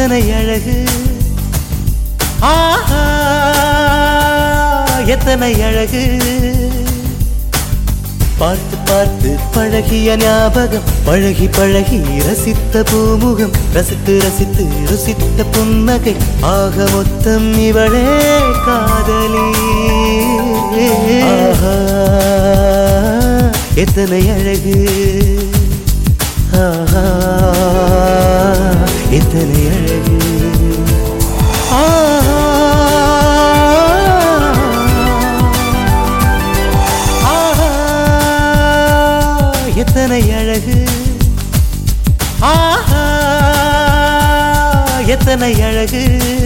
எத்தனை அழகு ஆஹா எத்தனை அழகு பார்த்து பார்த்து பழகிய ஞாபகம் பழகி பழகி ரசித்த பூமுகம் ரசித்து ரசித்து ருசித்த புன்னகை ஆக மொத்தம் இவளே காதலி ஆஹா எத்தனை அழகு ஆஹா எத்தனை அழகு ஆஹா ஆஹா எத்தனை அழகு ஆஹா எத்தனை அழகு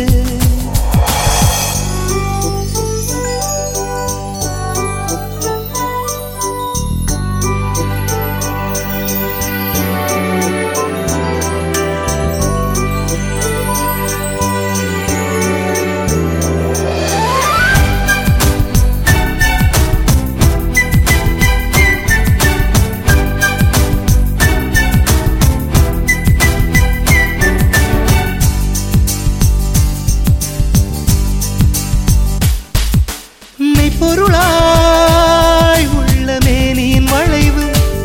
மெய்ப்பொருளாய் உள்ள மேனியின் வளைவு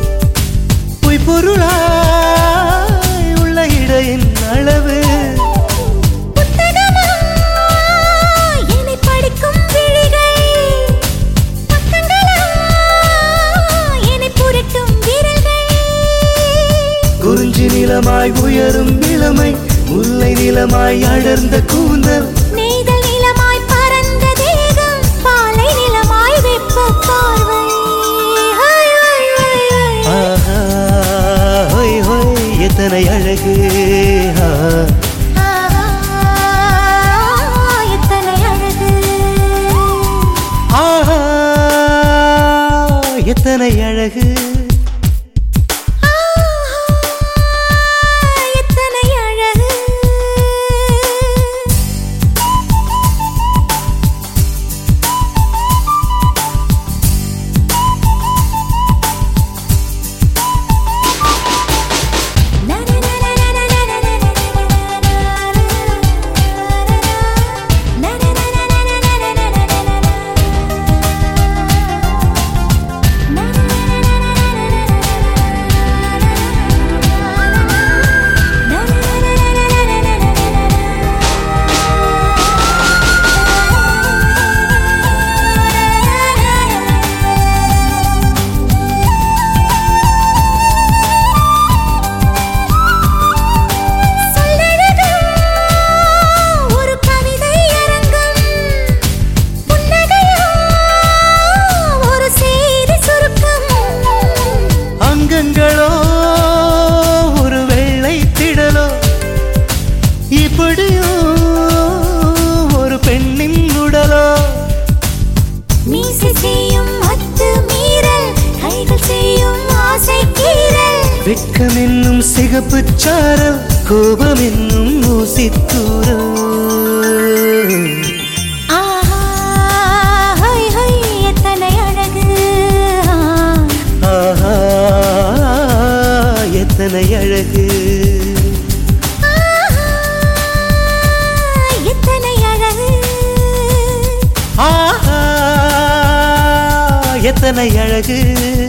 பொய்ப்பொருளாய் உள்ள இடையின் அளவு புத்தகமா என்னை படிக்கும் விழிகள் பக்கங்களா என்னை புரட்டும் விரல்கள் குறிஞ்சி நிலமாய் உயரும் இளமை முல்லை நிலமாய் அடர்ந்த கூந்தல் நெய்தல் நிலமாய் பறந்த தேகம் பாலை நிலமாய் வெப்ப பார்வை ஹாய், ஹாய், ஹாய், ஹாய். ஆஹா, ஹொய் ஹொய் எத்தனை அழகு ஆ, ஆஹா, எத்தனை அழகு ஆஹா எத்தனை அழகு ஆஹா, எத்தனை அழகு ஒரு கவிதை அரங்கம் புன்னகையோ ஒரு செய்தி சுருக்கம் அங்கங்களோ ஒரு வெள்ளை திடலோ இப்படியோ ஒரு பெண்ணின் உடலோ மீசை செய்யும் அத்து மீறல் கைகள் செய்யும் ஆசை கீறல் வெட்கம் என்னும் சிகப்பு சாரல் கோபம் என்னும் ஊசித்தூரல் ஆஹா ஹொய் ஹொய் எத்தனை அழகு ஆஹா எத்தனை அழகு ஆஹா, எத்தனை அழகு ஆஹா எத்தனை அழகு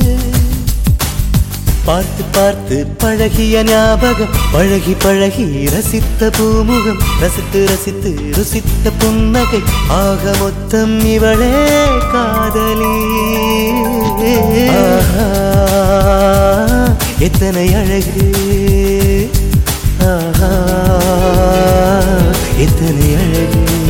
பார்த்து பார்த்து பழகிய ஞாபகம் பழகி பழகி ரசித்த பூமுகம் ரசித்து ரசித்து ருசித்த புன்னகை ஆக மொத்தம் இவளே காதலி ஆஹா எத்தனை அழகு ஆஹா எத்தனை அழகு